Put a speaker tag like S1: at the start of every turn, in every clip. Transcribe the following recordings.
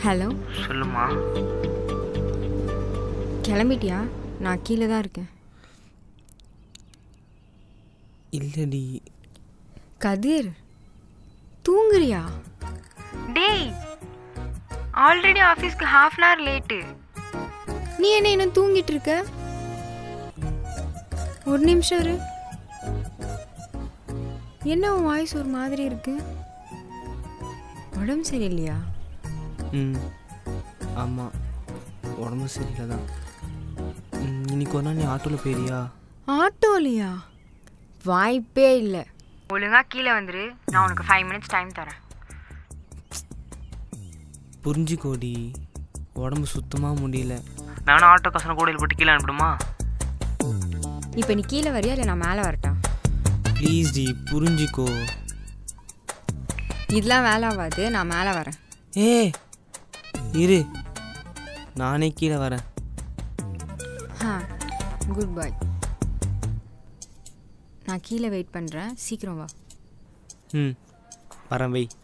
S1: Hello
S2: சொல்லுமா
S1: கிளம்பிட்டியா நான் கீழே தான் இருக்கேன்
S2: இல்லடி
S1: கதிர் தூங்குறியா
S3: டேய் ஆல்ரெடி ஆஃபீஸ்க்கு ஹாஃப் அன் ஹவர் லேட்டு
S1: நீ என்ன இன்னும் தூங்கிட்டு இருக்க ஒரு நிமிஷம் இரு என்ன உன் வாய்ஸ் ஒரு மாதிரி இருக்கு உடம்பு சரியில்லையா
S2: ம் ஆமாம் உடம்பு சரியில்லை தான் ம், இன்னைக்கு ஒரு நாள் நீ ஆட்டோவில் போயிறியா
S1: ஆட்டோலையா வாய்ப்பே இல்லை
S3: ஒழுங்கா கீழே வந்துரு நான் உனக்கு ஃபைவ் மினிட்ஸ் டைம் தரேன்
S2: புரிஞ்சுக்கோடி உடம்பு சுத்தமாக முடியல நானும் ஆட்டோ கசன கூடையில் போட்டு கீழே அனுப்பிடுமா
S1: இப்போ நீ கீழே வரியா இல்லை நான் மேலே வரட்டா
S2: ப்ளீஸ் டி புரிஞ்சுக்கோ
S1: இதெல்லாம் வேலை ஆகாது நான் மேலே வரேன்
S2: ஏ இரு நானே கீழே வரேன்
S1: ஆ குட் பாய் நான் கீழே வெயிட் பண்ணுறேன் சீக்கிரம் வா
S2: ம் வரேன் வை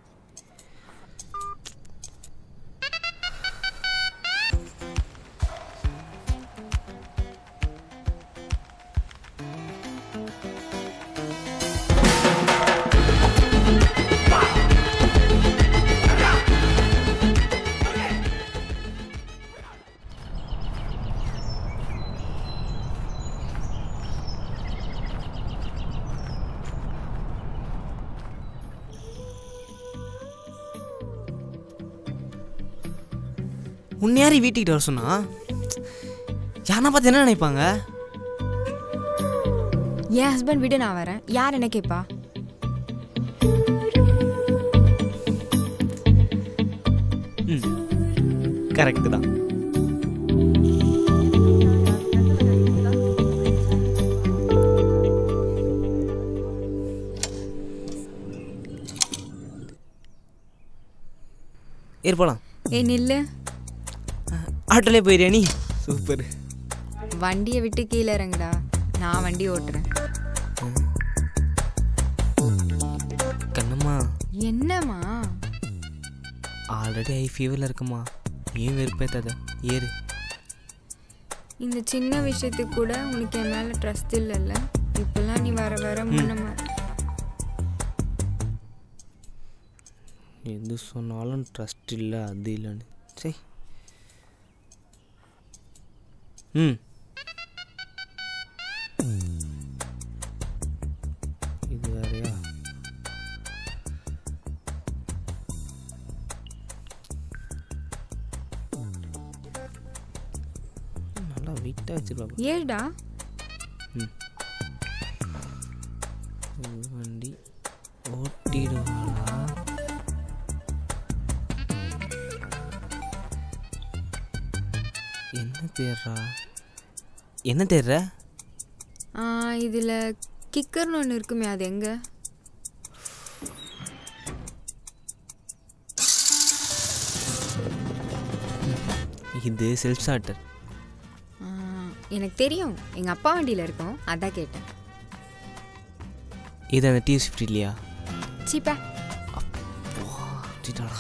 S2: உன்னை யாரையும் வீட்டுக்கிட்ட வர சொன்னா யாரா பார்த்து என்ன நினைப்பாங்க
S1: என் ஹஸ்பண்ட் விட நான் வரேன் யார் என்ன கேட்பா
S2: ம் கரெக்டு தான் ஏறு போலாம்
S1: ஏ நில்லு
S2: ஆட்டோலே போயிரியா நீ சூப்பர்
S1: வண்டியை விட்டு கீழே இறங்குடா நான் வண்டி ஓட்டுறேன்
S2: கண்ணம்மா
S1: என்னம்மா
S2: ஆல்ரெடி ஐ ஃபீவரில் இருக்குமா ஏன் வெறுப்பேத்தாத ஏறு
S1: இந்த சின்ன விஷயத்துக்கு கூட உனக்கு என் மேலே ட்ரஸ்ட் இல்லைல்ல இப்பெல்லாம் நீ வர வர முன்னமா
S2: எது சொன்னாலும் ட்ரஸ்ட் இல்லை அது இல்லைன்னு சரி ம் இது வேறையா நல்லா வெயிட்டாக வச்சிருப்பாங்க
S1: ஏடா
S2: வண்டி ஓட்டிடுவாளா என்ன தேடுறா என்ன தேடுற
S1: இதில் கிக்கர்னு ஒன்று இருக்குமே அது எங்கே
S2: இது செல்ஃப் ஸ்டார்டர்
S1: எனக்கு தெரியும் எங்கள் அப்பா வண்டியில் இருக்கும் அதான் கேட்டேன்
S2: இது அந்த டிவி ஸ்விஃப்ட் இல்லையா
S1: சீப்பா
S2: சிட்டாடா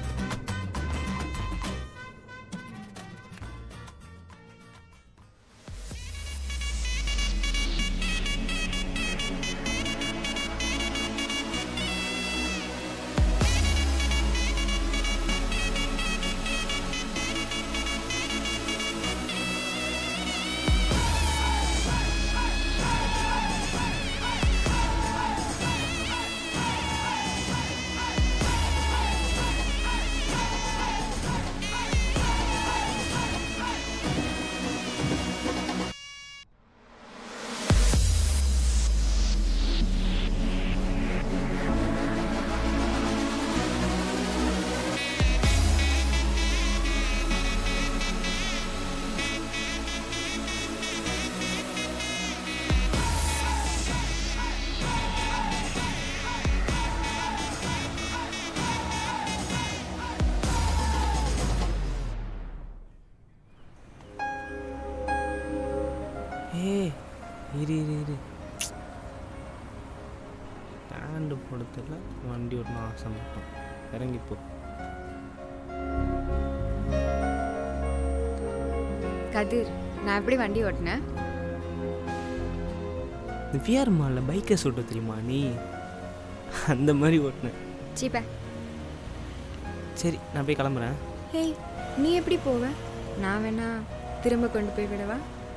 S2: ஏய் இரு இரு இரு ஸ்டாண்டு போடுறதுல வண்டி ஓட்டணும் ஆசை மட்டும் இறங்கிப்போ
S1: கதிர் நான் எப்படி வண்டி ஓட்டினேன்
S2: இந்த விஆர் மாலில் பைக்கை சுட்ட தெரியுமா நீ அந்த மாதிரி ஓட்டினேன்
S1: சீப்ப
S2: சரி நான் போய் கிளம்புறேன்
S1: ஹேய் நீ எப்படி போவ நான் வேணா திரும்ப கொண்டு போய் விடவா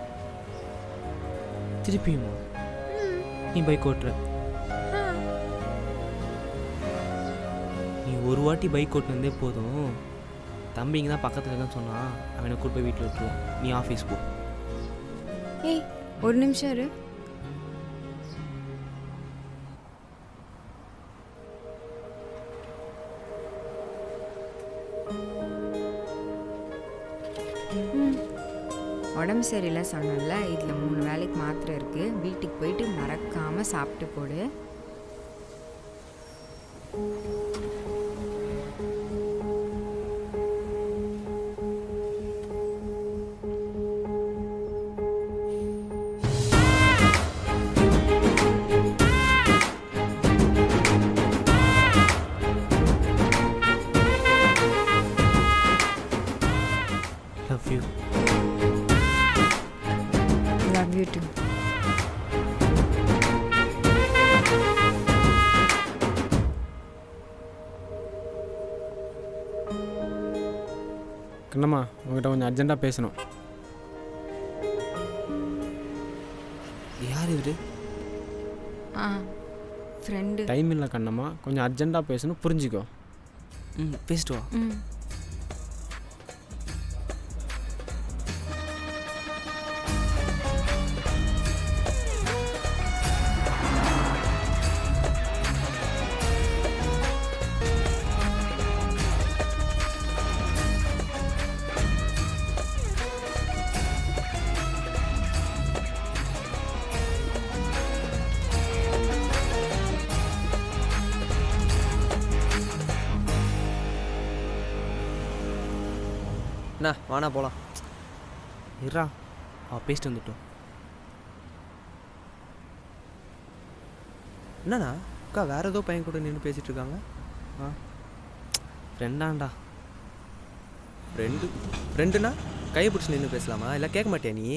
S2: திருப்பியுமா நீ பைக் ஓட்டுற நீ ஒரு வாட்டி பைக் ஓட்டுனதே போதும் தம்பிங்க தான் பக்கத்தில் இருக்கான்னு சொன்னான் அவனை கூட்டு போய் வீட்டில் விட்டுருவான் நீ ஆஃபீஸ் போ
S1: ஏய் ஒரு நிமிஷம் இரு ம். உடம்பு சரியில்லை சொன்னல இதில் மூணு வேலைக்கு மாத்திரை இருக்குது வீட்டுக்கு போயிட்டு மறக்காமல் சாப்பிட்டு போடு
S2: love you
S1: love you too
S4: Kannamma உங்ககிட்ட கொஞ்சம் அர்ஜென்ட்டாக பேசணும்
S2: யார் இவரு
S1: ஆ ஃப்ரெண்டு
S4: டைம் இல்லை கண்ணம்மா கொஞ்சம் அர்ஜென்ட்டாக பேசணும் புரிஞ்சுக்கோ
S2: ம் பேசிட்டு வா
S1: ம்
S5: என்ன வாண்ணா போகலாம்
S2: இருறா அவ பேசிட்டு வந்துட்டோம்
S5: என்னண்ணா அக்கா வேற ஏதோ பையன் கூட நின்று பேசிட்டு இருக்காங்க
S2: ஃப்ரெண்டாண்டா
S5: ரெண்டு ரெண்டுண்ணா கையை பிடிச்சி நின்று பேசலாமா இல்லை கேட்க மாட்டியா நீ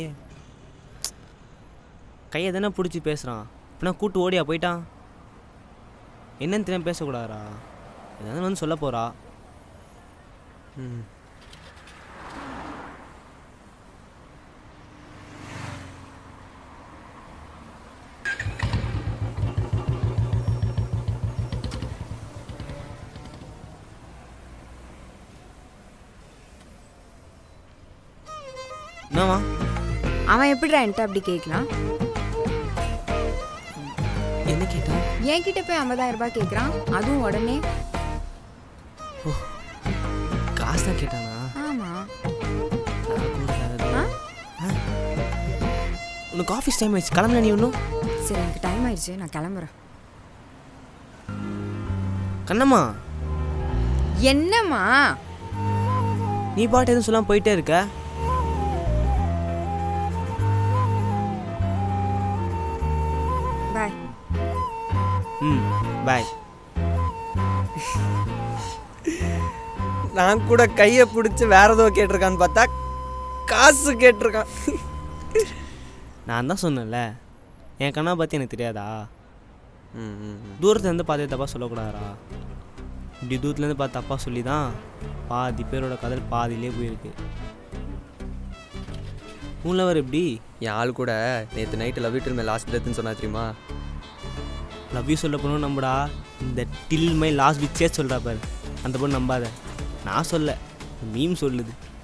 S2: கையை தானே பிடிச்சி பேசுகிறான் இப்போ நான் கூட்டு ஓடியா போயிட்டான் என்னன்னு தெரியாம பேசக்கூடாதா ஏதாவது வந்து சொல்ல போகிறா
S5: ம்
S2: என்னவா
S1: அவன் எப்படிடா என்கிட்ட அப்படி கேட்கலாம்
S2: என்ன கேட்டா
S1: என்கிட்ட போய் ஐம்பதாயிரம் ரூபாய் கேட்குறான் அதுவும் உடனே
S2: காசு தான் கேட்டானா
S1: ஆமாம்
S2: நான் கூட வேற ஏதோ-
S1: ஆ?
S2: ஆ? உனக்கு ஆஃபீஸ் டைம் ஆயிடுச்சு கிளம்பல நீ இன்னும்
S1: சரி எனக்கு டைம் ஆயிடுச்சு நான் கிளம்புறேன்
S2: கண்ணம்மா
S1: என்னம்மா
S2: நீ பாட்டு எதுவும் சொல்லாமல் போயிட்டே இருக்க
S1: பாய்
S2: ம் பாய்
S5: நான் கூட கையை பிடிச்சி வேற ஏதோ கேட்டிருக்கான்னு பார்த்தா காசு கேட்டிருக்கான்
S2: நான் தான் சொன்னேன்ல என் கண்ணா பற்றி எனக்கு தெரியாதா
S5: ம் ம் ம்.
S2: தூரத்துலேருந்து பார்த்து தப்பாக சொல்லக்கூடாதா இப்படி தூரத்துலேருந்து பார்த்து தப்பாக சொல்லி தான் பாதி பேரோட கதல் பாதியிலே போயிருக்கு உங்களவர் எப்படி
S5: என் ஆள் கூட நேற்று நைட்டு லவ் யூ மேலே லாஸ்ட் டெத்துன்னு சொன்னா தெரியுமா
S2: லவ் யூ சொல்ல போனோம் நம்புடா இந்த டில் மை லாஸ்ட் விச்சே சொல்கிறா பாரு அந்த பொண்ணு நம்பாத நான் சொல்ல மீம் சொல்லுது